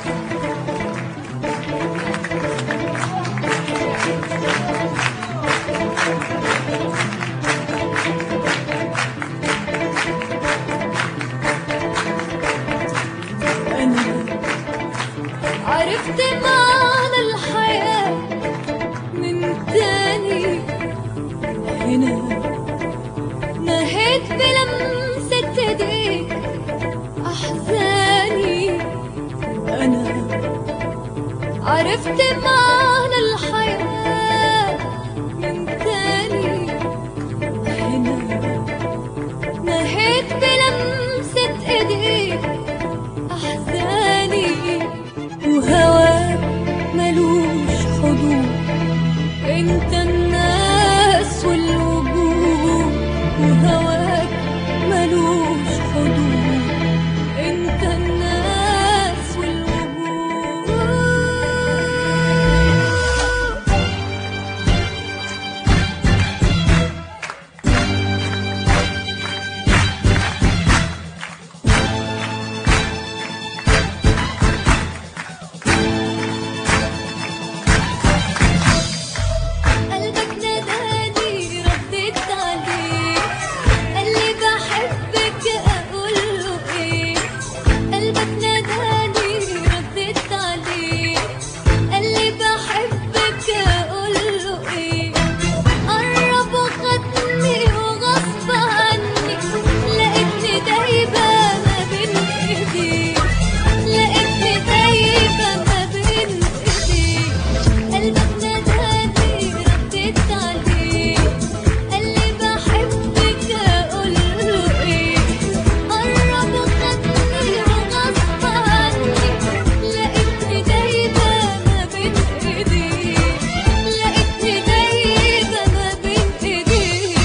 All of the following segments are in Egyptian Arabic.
أنا عرفت معنى الحياة من تاني هنا نهيت بلمسة ايديك أحزاني أنا عرفت معنى الحياة من تاني هنا نهيت بلمسة ايديك أحزاني وهواك ملوش حدود انت الناس والوجود وهواك ملوش حدود انت الناس والوجود قلبك ناداني رديت عليه قال لي بحبك اقول له ايه قلبك ناداني رديت عليه قال لي بحبك اقول له ايه قرب وخدني وغصب عني لقيتني دايبه ما بين ايديك لقيتني دايبه ما بين ايديك قلبك ناداني رديت عليه قال لي بحبك اقول له ايه قرب وخدني وغصب عني لقيتني دايبه ما بين ايديك لقيتني دايبه ما بين ايديك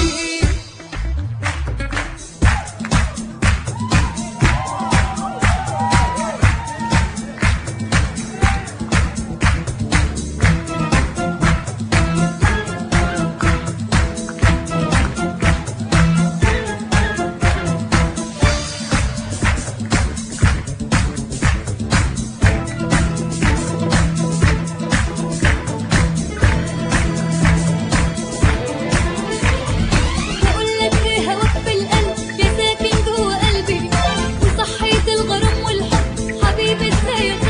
بقولك ايه هواك في القلب يا ساكن جوه قلبي وصحيت الغرام والحب حبيبي ازاي